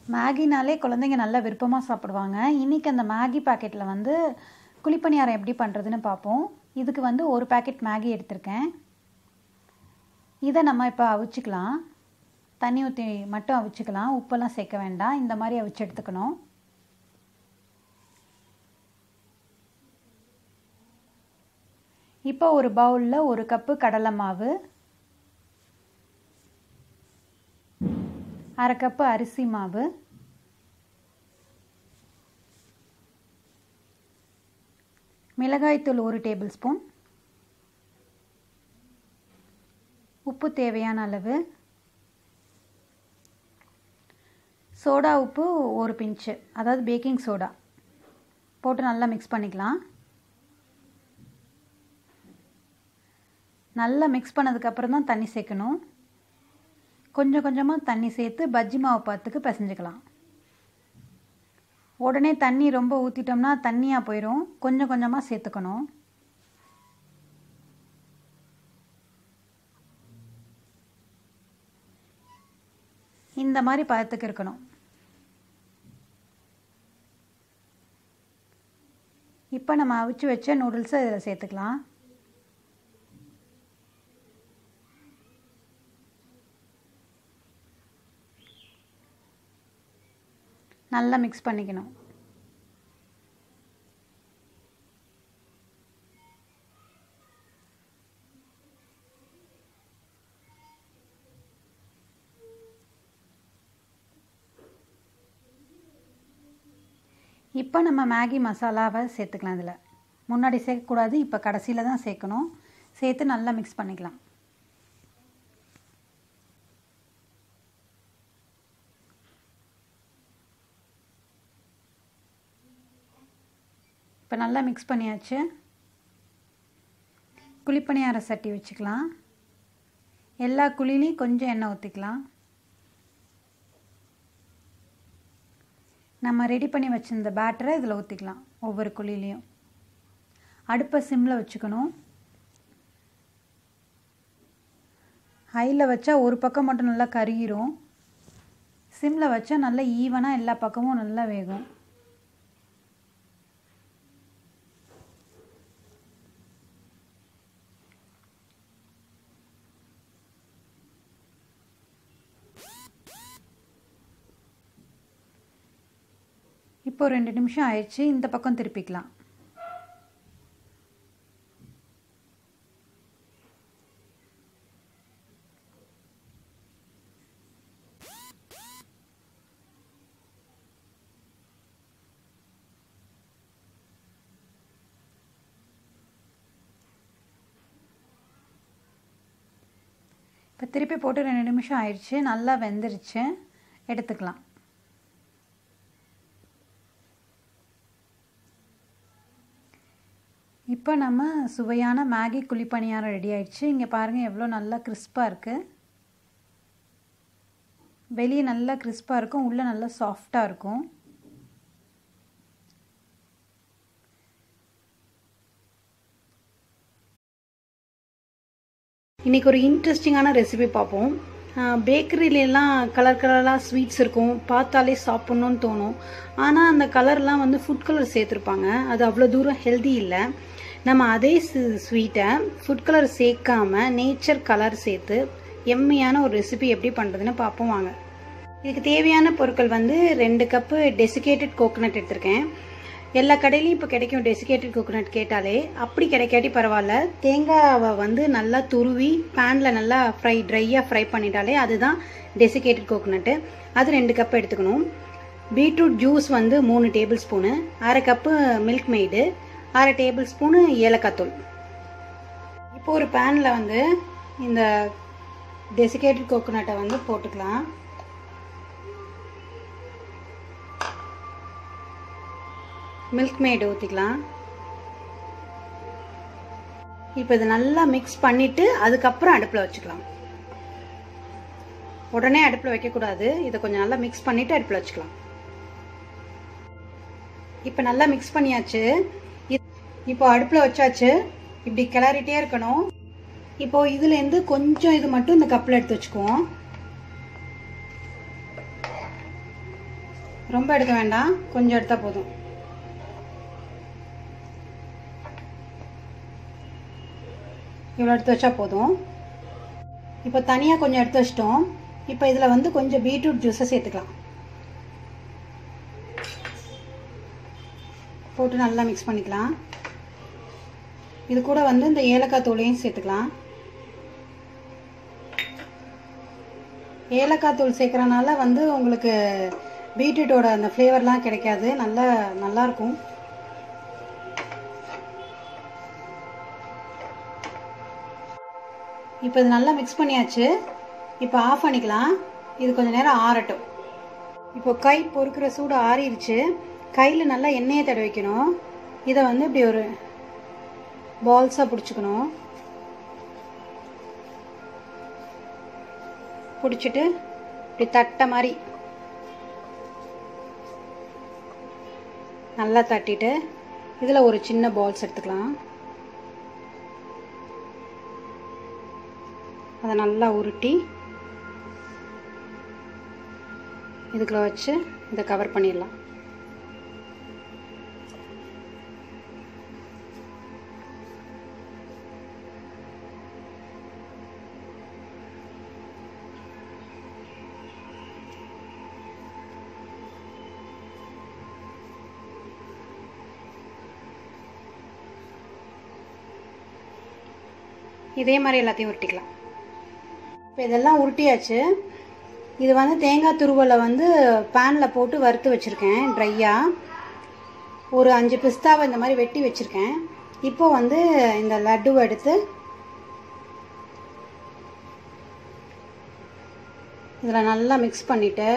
மேகினாலே குழந்தைங்க நல்லா விருப்பமாக சாப்பிடுவாங்க இன்றைக்கி அந்த மேகி பாக்கெட்டில் வந்து குழிப்பணியாரம் எப்படி பண்ணுறதுன்னு பார்ப்போம் இதுக்கு வந்து ஒரு பேக்கெட் மேகி எடுத்திருக்கேன் இதை நம்ம இப்போ அவிச்சிக்கலாம் தண்ணி ஊற்றி மட்டும் அவிச்சிக்கலாம் உப்பெல்லாம் சேர்க்க வேண்டாம் இந்த மாதிரி அவிச்சு எடுத்துக்கணும் இப்போ ஒரு பவுலில் ஒரு கப்பு கடலை மாவு அரை கப்பு அரிசி மாவு மிளகாய்த்தூள் ஒரு டேபிள் ஸ்பூன் உப்பு தேவையான அளவு சோடா உப்பு ஒரு பிஞ்சு அதாவது பேக்கிங் சோடா போட்டு நல்லா மிக்ஸ் பண்ணிக்கலாம் நல்லா மிக்ஸ் பண்ணதுக்கப்புறம் தான் தண்ணி சேர்க்கணும் கொஞ்சம் கொஞ்சமாக தண்ணி சேர்த்து பஜ்ஜி மாவு பாத்துக்கு பிசைஞ்சுக்கலாம் உடனே தண்ணி ரொம்ப ஊற்றிட்டோம்னா தண்ணியாக போயிடும் கொஞ்சம் கொஞ்சமாக சேர்த்துக்கணும் இந்த மாதிரி பதத்துக்கு இருக்கணும் இப்போ நம்ம அவிச்சு வச்ச நூடுல்ஸை இதில் சேர்த்துக்கலாம் நல்லா மிக்ஸ் பண்ணிக்கணும் இப்போ நம்ம மேகி மசாலாவை சேர்த்துக்கலாம் இதில் முன்னாடி சேர்க்கக்கூடாது இப்போ கடைசியில் தான் சேர்க்கணும் சேர்த்து நல்லா மிக்ஸ் பண்ணிக்கலாம் இப்போ நல்லா மிக்ஸ் பண்ணியாச்சு குழிப்பணியார சட்டி வச்சுக்கலாம் எல்லா குழிலையும் கொஞ்சம் எண்ணெய் ஊற்றிக்கலாம் நம்ம ரெடி பண்ணி வச்சுருந்த பேட்டரை இதில் ஊற்றிக்கலாம் ஒவ்வொரு குழிலையும் அடுப்பை சிம்மில் வச்சுக்கணும் ஹையில் வச்சா ஒரு பக்கம் மட்டும் நல்லா கருகிரும் சிம்மில் வச்சா நல்லா ஈவனாக எல்லா பக்கமும் நல்லா வேகும் இப்போ ரெண்டு நிமிஷம் ஆயிடுச்சு இந்த பக்கம் திருப்பிக்கலாம் இப்போ திருப்பி போட்டு ரெண்டு நிமிஷம் ஆயிடுச்சு நல்லா வெந்துருச்சு எடுத்துக்கலாம் இப்போ நம்ம சுவையான மேகி குழிப்பணியாரம் ரெடி ஆயிடுச்சு இங்கே பாருங்கள் எவ்வளோ நல்லா கிறிஸ்பாக இருக்குது வெளியே நல்லா கிறிஸ்பாக இருக்கும் உள்ளே நல்லா சாஃப்டாக இருக்கும் இன்றைக்கி ஒரு இன்ட்ரெஸ்டிங்கான ரெசிபி பார்ப்போம் பேக்கரியிலலாம் கலர் கலராக ஸ்வீட்ஸ் இருக்கும் பார்த்தாலே சாப்பிட்ணுன்னு தோணும் ஆனால் அந்த கலர்லாம் வந்து ஃபுட் கலர் சேர்த்துருப்பாங்க அது அவ்வளோ தூரம் ஹெல்தி இல்லை நம்ம அதே ஸ்வீட்டை ஃபுட் கலர் சேர்க்காம நேச்சர் கலர் சேர்த்து எம்மையான ஒரு ரெசிபி எப்படி பண்ணுறதுன்னு பார்ப்போம் வாங்க இதுக்கு தேவையான பொருட்கள் வந்து ரெண்டு கப்பு டெசிகேட்டட் கோகோனட் எடுத்திருக்கேன் எல்லா கடையிலையும் இப்போ கிடைக்கும் டெசிகேட்டட் கோகோனட் கேட்டாலே அப்படி கிடைக்காட்டி பரவாயில்ல தேங்காவை வந்து நல்லா துருவி பேனில் நல்லா ஃப்ரை ட்ரையாக ஃப்ரை பண்ணிட்டாலே அதுதான் டெசிகேட்டட் கோகோனட்டு அது ரெண்டு கப் எடுத்துக்கணும் பீட்ரூட் ஜூஸ் வந்து மூணு டேபிள் ஸ்பூனு அரை கப்பு மில்க் மெய்டு அரை டேபிள் ஸ்பூனு ஏலக்காய் தூள் இப்போ ஒரு பேனில் வந்து இந்த டெசிகேட்டட் கோகோனட்டை வந்து போட்டுக்கலாம் மில்க் மேட் ஊற்றிக்கலாம் இப்போ இதை நல்லா மிக்ஸ் பண்ணிவிட்டு அதுக்கப்புறம் அடுப்பில் வச்சுக்கலாம் உடனே அடுப்பில் வைக்கக்கூடாது இதை கொஞ்சம் நல்லா மிக்ஸ் பண்ணிவிட்டு அடுப்பில் வச்சுக்கலாம் இப்போ நல்லா மிக்ஸ் பண்ணியாச்சு இப்போ அடுப்பில் வச்சாச்சு இப்படி கிளறிட்டே இருக்கணும் இப்போ இதுலேருந்து கொஞ்சம் இது மட்டும் இந்த கப்பில் எடுத்து வச்சுக்குவோம் ரொம்ப எடுக்க வேண்டாம் கொஞ்சம் எடுத்தால் போதும் இவ்வளோ எடுத்து வச்சா போதும் இப்போ தனியாக கொஞ்சம் எடுத்து வச்சிட்டோம் இப்போ இதில் வந்து கொஞ்சம் பீட்ரூட் ஜூஸை சேர்த்துக்கலாம் போட்டு நல்லா மிக்ஸ் பண்ணிக்கலாம் இது கூட வந்து இந்த ஏலக்காய் தூளையும் சேர்த்துக்கலாம் ஏலக்காய் தூள் சேர்க்குறனால வந்து உங்களுக்கு பீட்ரூட்டோட அந்த ஃப்ளேவர்லாம் கிடைக்காது நல்லா நல்லாயிருக்கும் இப்போ இது நல்லா மிக்ஸ் பண்ணியாச்சு இப்போ ஆஃப் பண்ணிக்கலாம் இது கொஞ்சம் நேரம் ஆறட்டும் இப்போ கை பொறுக்கிற சூடு ஆறிடுச்சு கையில் நல்லா எண்ணெயை தடவி வைக்கணும் இதை வந்து இப்படி ஒரு பால்ஸாக பிடிச்சிக்கணும் பிடிச்சிட்டு இப்படி தட்டை மாதிரி நல்லா தட்டிட்டு இதில் ஒரு சின்ன பால்ஸ் எடுத்துக்கலாம் அதை நல்லா உருட்டி இதுக்குள்ள வச்சு இதை கவர் பண்ணிடலாம் இதே மாதிரி எல்லாத்தையும் உருட்டிக்கலாம் இப்போ இதெல்லாம் உருட்டியாச்சு இது வந்து தேங்காய் துருவலை வந்து பேனில் போட்டு வறுத்து வச்சுருக்கேன் ட்ரையாக ஒரு அஞ்சு பிஸ்தாவை இந்த மாதிரி வெட்டி வச்சுருக்கேன் இப்போ வந்து இந்த லட்டுவை எடுத்து இதில் நல்லா மிக்ஸ் பண்ணிவிட்டு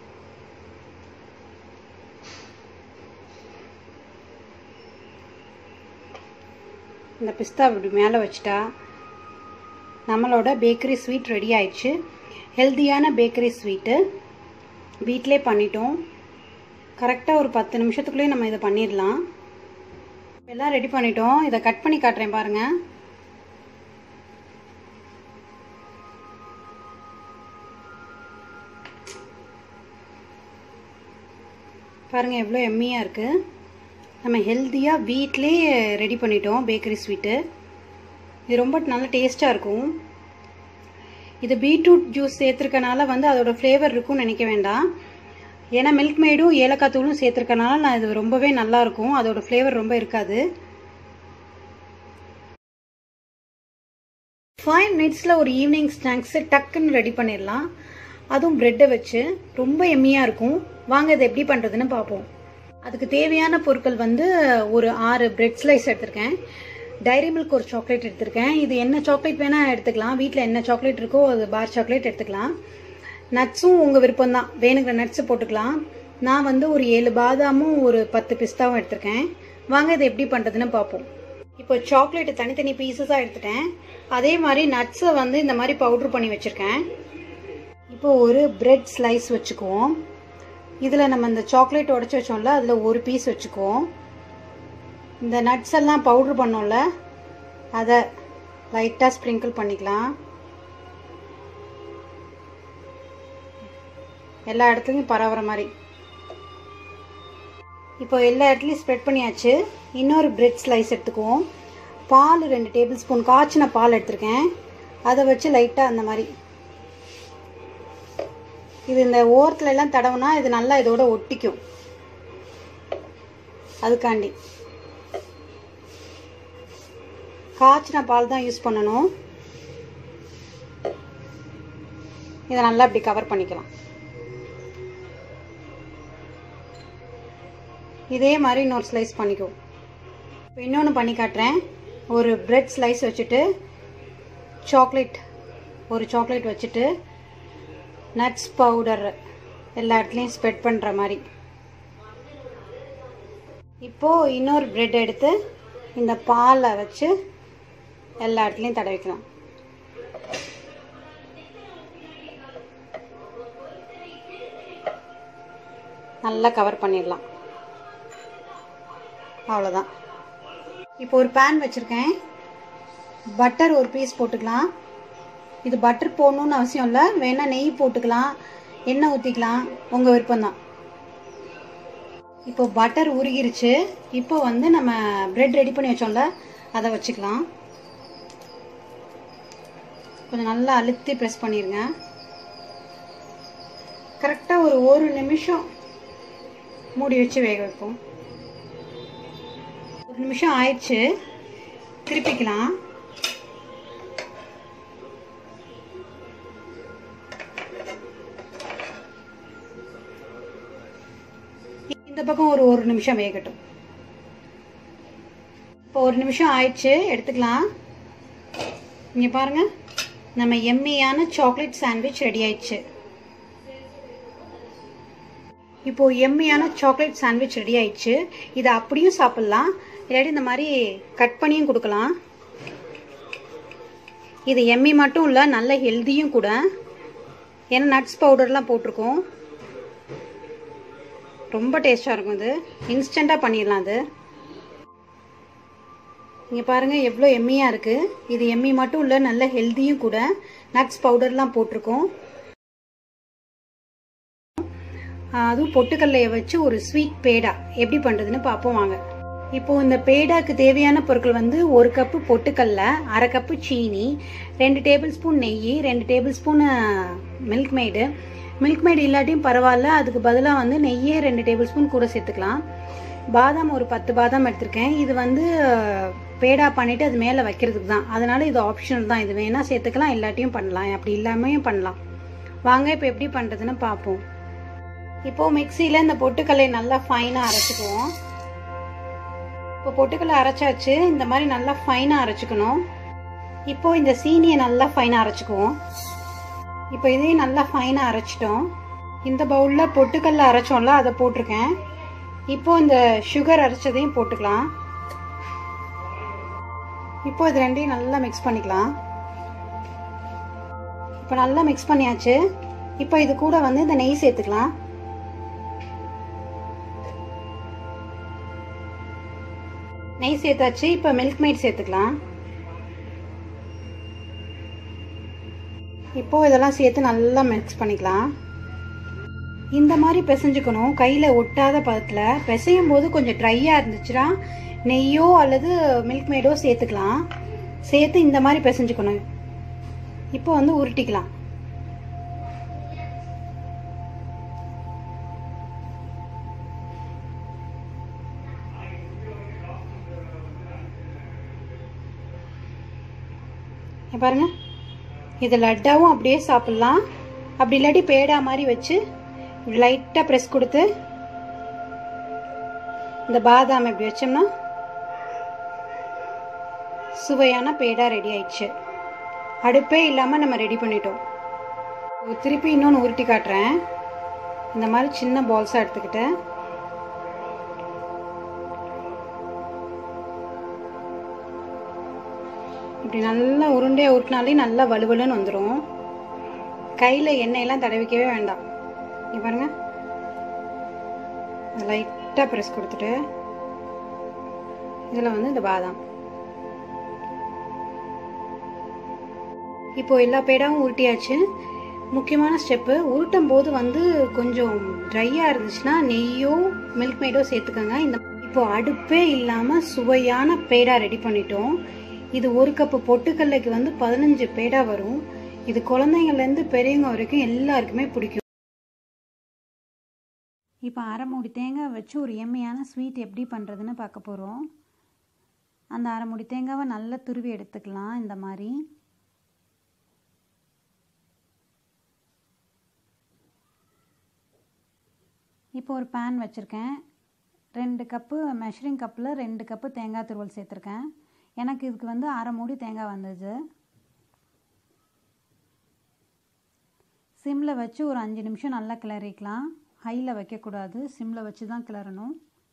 இந்த பிஸ்தா இப்படி மேலே வச்சுட்டா நம்மளோட பேக்கரி ஸ்வீட் ரெடி ஆயிடுச்சு ஹெல்த்தியான பேக்கரி ஸ்வீட்டு வீட்டிலே பண்ணிட்டோம் கரெக்டாக ஒரு பத்து நிமிஷத்துக்குள்ளேயே நம்ம இதை பண்ணிடலாம் எல்லாம் ரெடி பண்ணிட்டோம் இதை கட் பண்ணி காட்டுறேன் பாருங்கள் பாருங்கள் எவ்வளோ எம்மியாக இருக்குது நம்ம ஹெல்த்தியாக வீட்டிலே ரெடி பண்ணிட்டோம் பேக்கரி ஸ்வீட்டு இது ரொம்ப நல்ல டேஸ்ட்டாக இருக்கும் இது பீட்ரூட் ஜூஸ் சேர்த்துருக்கனால வந்து அதோட ஃப்ளேவர் இருக்கும்னு நினைக்க வேண்டாம் ஏன்னா மில்க் மேடும் ஏலக்காய் தூளும் சேர்த்துருக்கனால நான் இது ரொம்பவே நல்லாயிருக்கும் அதோட ஃப்ளேவர் ரொம்ப இருக்காது ஃபைவ் மினிட்ஸில் ஒரு ஈவினிங் ஸ்நாக்ஸு டக்குன்னு ரெடி பண்ணிடலாம் அதுவும் ப்ரெட்டை வச்சு ரொம்ப எம்மியாக இருக்கும் வாங்க இதை எப்படி பண்ணுறதுன்னு பார்ப்போம் அதுக்கு தேவையான பொருட்கள் வந்து ஒரு ஆறு பிரெட் ஸ்லைஸ் எடுத்திருக்கேன் டைரி மில்க் ஒரு சாக்லேட் எடுத்திருக்கேன் இது என்ன சாக்லேட் வேணால் எடுத்துக்கலாம் வீட்டில் என்ன சாக்லேட் இருக்கோ அது பார் சாக்லேட் எடுத்துக்கலாம் நட்ஸும் உங்கள் விருப்பம் தான் வேணுங்கிற நட்ஸு போட்டுக்கலாம் நான் வந்து ஒரு ஏழு பாதாமும் ஒரு பத்து பிஸ்தாவும் எடுத்திருக்கேன் வாங்க இதை எப்படி பண்ணுறதுன்னு பார்ப்போம் இப்போ சாக்லேட்டை தனித்தனி பீசஸாக எடுத்துட்டேன் அதே மாதிரி நட்ஸை வந்து இந்த மாதிரி பவுட்ரு பண்ணி வச்சுருக்கேன் இப்போ ஒரு பிரெட் ஸ்லைஸ் வச்சுக்குவோம் இதில் நம்ம இந்த சாக்லேட் உடச்சி வச்சோம்ல அதில் ஒரு பீஸ் வச்சுக்குவோம் இந்த நட்ஸ் எல்லாம் பவுட்ரு பண்ணோம்ல அதை லைட்டாக ஸ்ப்ரிங்கிள் பண்ணிக்கலாம் எல்லா இடத்துலையும் பரவுற மாதிரி இப்போ எல்லா இடத்துலையும் ஸ்ப்ரெட் பண்ணியாச்சு இன்னொரு பிரெட் ஸ்லைஸ் எடுத்துக்குவோம் பால் ரெண்டு டேபிள் ஸ்பூன் காய்ச்சின பால் எடுத்திருக்கேன் அதை வச்சு லைட்டாக அந்த மாதிரி இது இந்த ஓரத்துல எல்லாம் தடவுனா இது நல்லா இதோட ஒட்டிக்கும் அதுக்காண்டி காய்ச்சின பால் தான் யூஸ் பண்ணணும் இதை நல்லா இப்படி கவர் பண்ணிக்கலாம் இதே மாதிரி இன்னொரு ஸ்லைஸ் பண்ணிக்கோ இப்போ இன்னொன்று பண்ணி காட்டுறேன் ஒரு பிரெட் ஸ்லைஸ் வச்சுட்டு சாக்லேட் ஒரு சாக்லேட் வச்சுட்டு நட்ஸ் பவுடர் எல்லா இடத்துலையும் ஸ்ப்ரெட் பண்ணுற மாதிரி இப்போது இன்னொரு பிரெட் எடுத்து இந்த பாலை வச்சு எல்லா இடத்துலையும் தடவிக்கலாம் நல்லா கவர் பண்ணிடலாம் அவ்வளோதான் இப்போ ஒரு பேன் வச்சுருக்கேன் பட்டர் ஒரு பீஸ் போட்டுக்கலாம் இது பட்டர் போடணுன்னு அவசியம் இல்லை வேணால் நெய் போட்டுக்கலாம் எண்ணெய் ஊற்றிக்கலாம் உங்கள் விருப்பம்தான் இப்போ பட்டர் உருகிருச்சு இப்போ வந்து நம்ம பிரெட் ரெடி பண்ணி வச்சோம்ல அதை வச்சுக்கலாம் கொஞ்சம் நல்லா அழுத்தி ப்ரெஸ் பண்ணிடுங்க கரெக்டாக ஒரு ஒரு நிமிஷம் மூடி வச்சு வேக வைப்போம் ஒரு நிமிஷம் ஆயிடுச்சு திருப்பிக்கலாம் இந்த பக்கம் ஒரு ஒரு நிமிஷம் வேகட்டும் இப்போ ஒரு நிமிஷம் ஆயிடுச்சு எடுத்துக்கலாம் இங்கே பாருங்க நம்ம எம்மியான சாக்லேட் சாண்ட்விச் ரெடி ஆயிடுச்சு இப்போ எம்மியான சாக்லேட் சாண்ட்விச் ரெடி ஆயிடுச்சு இதை அப்படியும் சாப்பிட்லாம் இல்லாட்டி இந்த மாதிரி கட் பண்ணியும் கொடுக்கலாம் இது எம்மி மட்டும் இல்லை நல்ல ஹெல்த்தியும் கூட ஏன்னா நட்ஸ் பவுடர்லாம் போட்டிருக்கோம் ரொம்ப டேஸ்ட்டாக இருக்கும் இது இன்ஸ்டண்ட்டாக பண்ணிடலாம் அது இங்கே பாருங்கள் எவ்வளோ எம்மியாக இருக்குது இது எம்மி மட்டும் இல்லை நல்ல ஹெல்த்தியும் கூட நட்ஸ் பவுடர்லாம் போட்டிருக்கோம் அதுவும் பொட்டுக்கல்லையை வச்சு ஒரு ஸ்வீட் பேடா எப்படி பண்ணுறதுன்னு பார்ப்போம் வாங்க இப்போ இந்த பேடாக்கு தேவையான பொருட்கள் வந்து ஒரு கப்பு பொட்டுக்கல்ல அரை கப்பு சீனி ரெண்டு டேபிள் ஸ்பூன் நெய் ரெண்டு tablespoon Milkmaid Milkmaid இல்லாட்டியும் பரவாயில்ல அதுக்கு பதிலாக வந்து நெய்யே ரெண்டு டேபிள் ஸ்பூன் கூட சேர்த்துக்கலாம் பாதாம் ஒரு பத்து பாதாம் எடுத்திருக்கேன் இது வந்து பேடா பண்ணிவிட்டு அது மேலே வைக்கிறதுக்கு தான் அதனால் இது ஆப்ஷனல் தான் இது வேணால் சேர்த்துக்கலாம் இல்லாட்டியும் பண்ணலாம் அப்படி இல்லாமையும் பண்ணலாம் வாங்க இப்போ எப்படி பண்ணுறதுன்னு பார்ப்போம் இப்போது மிக்சியில் இந்த பொட்டுக்கல்லையை நல்லா ஃபைனாக அரைச்சிக்குவோம் இப்போ பொட்டுக்கல்லை அரைச்சாச்சு இந்த மாதிரி நல்லா ஃபைனாக அரைச்சிக்கணும் இப்போ இந்த சீனியை நல்லா ஃபைனாக அரைச்சிக்குவோம் இப்போ இதையும் நல்லா ஃபைனாக அரைச்சிட்டோம் இந்த பவுலில் பொட்டுக்கல்ல அரைச்சோம்ல அதை போட்டிருக்கேன் இப்போ இந்த சுகர் அரைச்சதையும் போட்டுக்கலாம் இப்போ இது ரெண்டையும் நல்லா மிக்ஸ் பண்ணிக்கலாம் இப்போ நல்லா மிக்ஸ் பண்ணியாச்சு இப்போ இது கூட வந்து இந்த நெய் சேர்த்துக்கலாம் நெய் சேர்த்தாச்சு இப்போ மில்க் மேட் சேர்த்துக்கலாம் இப்போ இதெல்லாம் சேர்த்து நல்லா மிக்ஸ் பண்ணிக்கலாம் இந்த மாதிரி பிசைஞ்சுக்கணும் கையில் ஒட்டாத பதத்தில் பிசையும் போது கொஞ்சம் ட்ரையாக இருந்துச்சுன்னா நெய்யோ அல்லது மில்க் மேடோ சேர்த்துக்கலாம் சேர்த்து இந்த மாதிரி பிசைஞ்சுக்கணும் இப்போ வந்து உருட்டிக்கலாம் பாருங்க இது லட்டாவும் அப்படியே சாப்பிட்லாம் அப்படி இல்லாட்டி பேடா மாதிரி வச்சு லைட்டாக ப்ரெஸ் கொடுத்து இந்த பாதாம் இப்படி வச்சோம்னா சுவையான பேடா ரெடி ஆயிடுச்சு அடுப்பே இல்லாமல் நம்ம ரெடி பண்ணிட்டோம் திருப்பி இன்னொன்று உருட்டி காட்டுறேன் இந்த மாதிரி சின்ன பால்ஸாக எடுத்துக்கிட்டு இப்படி நல்லா உருண்டையாக உருட்டினாலே நல்லா வலுவலுன்னு வந்துடும் கையில் எண்ணெயெல்லாம் தடவிக்கவே வேண்டாம் இங்கே பாருங்க லைட்டாக ப்ரெஸ் கொடுத்துட்டு இதில் வந்து இந்த பாதாம் இப்போ எல்லா பேடாவும் உருட்டியாச்சு முக்கியமான ஸ்டெப்பு உருட்டும் போது வந்து கொஞ்சம் ட்ரையாக இருந்துச்சுன்னா நெய்யோ மில்க் மேடோ சேர்த்துக்கோங்க இந்த இப்போ அடுப்பே இல்லாமல் சுவையான பேடா ரெடி பண்ணிட்டோம் இது ஒரு கப்பு பொட்டுக்கல்லைக்கு வந்து பதினஞ்சு பேடா வரும் இது குழந்தைங்கள்லேருந்து பெரியவங்க வரைக்கும் எல்லாருக்குமே பிடிக்கும் இப்போ அரை மூடி தேங்காய் வச்சு ஒரு எம்மையான ஸ்வீட் எப்படி பண்ணுறதுன்னு பார்க்க போகிறோம் அந்த அரை மூடி தேங்காவை நல்லா துருவி எடுத்துக்கலாம் இந்த மாதிரி இப்போ ஒரு பேன் வச்சுருக்கேன் ரெண்டு கப்பு மெஷரிங் கப்பில் ரெண்டு கப்பு தேங்காய் துருவல் சேர்த்துருக்கேன் எனக்கு இதுக்கு வந்து அரை மூடி தேங்காய் வந்தது சிம்மில் வச்சு ஒரு அஞ்சு நிமிஷம் நல்லா கிளறிக்கலாம் ஹையில் வைக்கக்கூடாது சிம்மில் வச்சு தான் கிளறணும்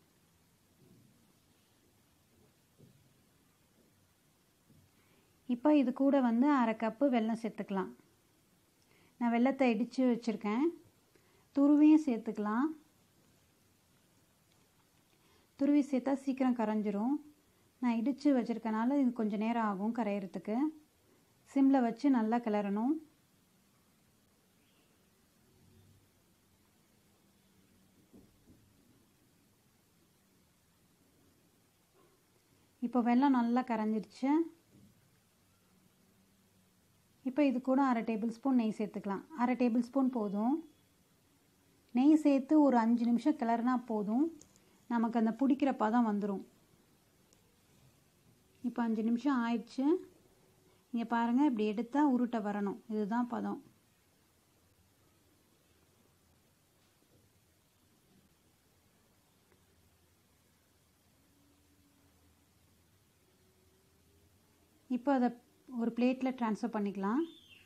இப்போ இது கூட வந்து அரை கப்பு வெல்லம் சேர்த்துக்கலாம் நான் வெல்லத்தை இடித்து வச்சுருக்கேன் துருவியும் சேர்த்துக்கலாம் துருவி சேர்த்தா சீக்கிரம் கரைஞ்சிரும் நான் இடித்து வச்சுருக்கனால இது கொஞ்சம் நேரம் ஆகும் கரையிறதுக்கு சிம்மில் வச்சு நல்லா கிளறணும் இப்போ வெல்லம் நல்லா கரைஞ்சிருச்சு இப்போ இது கூட அரை டேபிள் ஸ்பூன் நெய் சேர்த்துக்கலாம் அரை டேபிள் ஸ்பூன் போதும் நெய் சேர்த்து ஒரு அஞ்சு நிமிஷம் கிளறினா போதும் நமக்கு அந்த பிடிக்கிற பதம் வந்துடும் இப்போ அஞ்சு நிமிஷம் ஆயிடுச்சு இங்கே பாருங்கள் இப்படி எடுத்தால் உருட்டை வரணும் இதுதான் பதம் இப்போ அதை ஒரு பிளேட்டில் ட்ரான்ஸ்ஃபர் பண்ணிக்கலாம்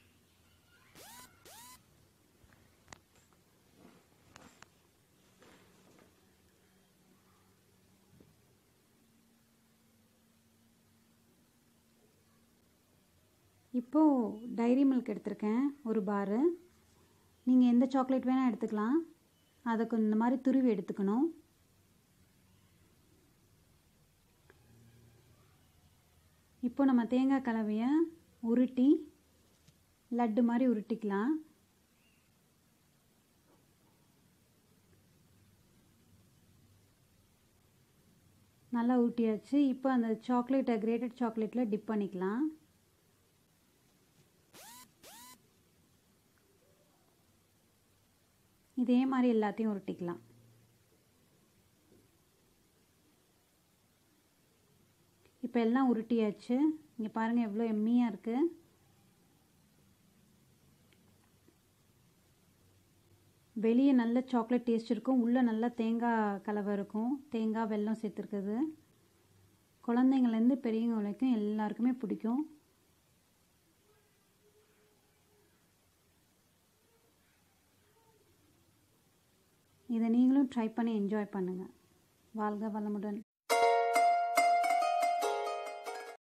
இப்போது டைரி மில்க் எடுத்திருக்கேன் ஒரு பாரு நீங்கள் எந்த சாக்லேட் வேணால் எடுத்துக்கலாம் அதை கொஞ்சம் இந்த மாதிரி துருவி எடுத்துக்கணும் இப்போ நம்ம தேங்காய் கலவையை உருட்டி லட்டு மாதிரி உருட்டிக்கலாம் நல்லா ஊட்டியாச்சு இப்போ அந்த சாக்லேட்டை கிரேட்டட் சாக்லேட்டில் டிப் பண்ணிக்கலாம் இதே மாதிரி எல்லாத்தையும் உருட்டிக்கலாம் இப்போ எல்லாம் உருட்டியாச்சு இங்கே பாருங்கள் எவ்வளோ எம்மியாக இருக்குது வெளியே நல்ல சாக்லேட் டேஸ்ட் இருக்கும் உள்ளே நல்லா தேங்காய் கலவை இருக்கும் தேங்காய் வெல்லம் சேர்த்துருக்குது குழந்தைங்கள்லேருந்து பெரியவங்க வரைக்கும் எல்லாருக்குமே பிடிக்கும் இதை நீங்களும் ட்ரை பண்ணி என்ஜாய் பண்ணுங்கள் வாழ்க வளமுடன்